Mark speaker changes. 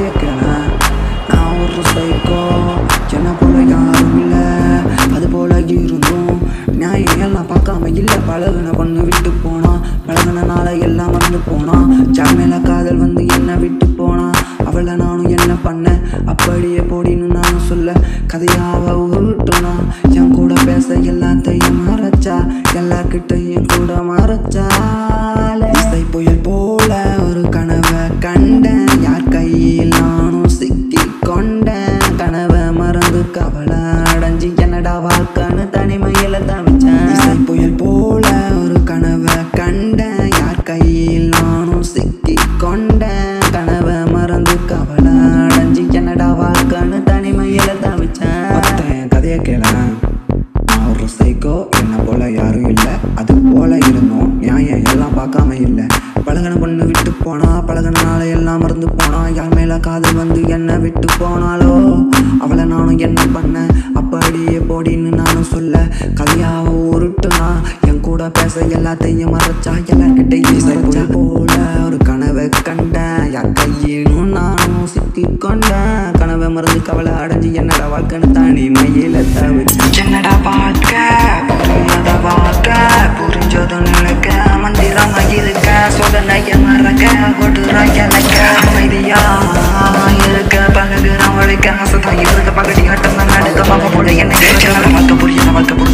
Speaker 1: கதையை கேள நான் ஒரு சைக்கோ என்ன போல யாரும் இல்லை அது போல இருந்தும் நியாயம் எல்லாம் பார்க்காம இல்லை பழகுன பொண்ணு விட்டு போனா பழகுனனால எல்லாம் மறந்து போனா ஜான் மேல காதல் வந்து என்ன விட்டு போனா அவளை நானும் என்ன பண்ணேன் அப்படியே போடின்னு நானும் சொல்ல கதையாவ உருட்டுனா என் கூட பேச எல்லாத்தையும் மறைச்சா எல்லார்கிட்டையும் கூட மறைச்சா இசை புயல் போல ஒரு கனவை கண்டேன் யார் கையில் நானும் சிக்கி கொண்டேன் கனவை மறந்து கவலை அடைஞ்சு என்னடா வாழ்க்கைன்னு தனிமையில தவிச்சேன் இசை புயல் போல ஒரு கனவை கண்டேன் யார் கையில் நானும் சிக்கி கொண்டேன் கனவை மறந்து கவலை அடைஞ்சு என்னடா வாழ்க்கைன்னு தனிமையில தவிச்சேன் ஒருத்தன் கதையை கேளேன் நான் ஒரு சைக்கோ என்ன போல யாரும் இல்லை அது போல இருந்தோம் நியாயம் எல்லாம் பார்க்காம இல்லை பழகன பொண்ணு விட்டு போனா பழகனால எல்லாம் மறந்து போனா யார் மேல காதல் வந்து என்ன விட்டு போனாலோ அவளை நானும் என்ன பண்ணேன் அப்படியே போடின்னு நானும் சொல்ல கதையாவ உருட்டுனா என் கூட பேச எல்லாத்தையும் மறைச்சா எல்லார்கிட்டையும் இசை போல ஒரு கனவை கண்டேன் யார் கையிலும் நானும் சிக்கி கொண்டேன் கனவை மறந்து கவலை அடைஞ்சு என்னடா வாழ்க்கைன்னு தானி மையில தவிச்சு என்னடா வாழ்க்கை புரியாத வாழ்க்கை புரிஞ்சது நினைக்க மந்திரமா இருக்க சோதனைய மறக்க கொடுற எனக்கு அமைதியா இருக்க பழகுற வழிக்க ஆசைதான் இருக்க பகடி ஆட்டம் தான் நடக்க பாப்ப போல எனக்கு வாழ்க்கை புரியாத வாழ்க்கை புரிஞ்ச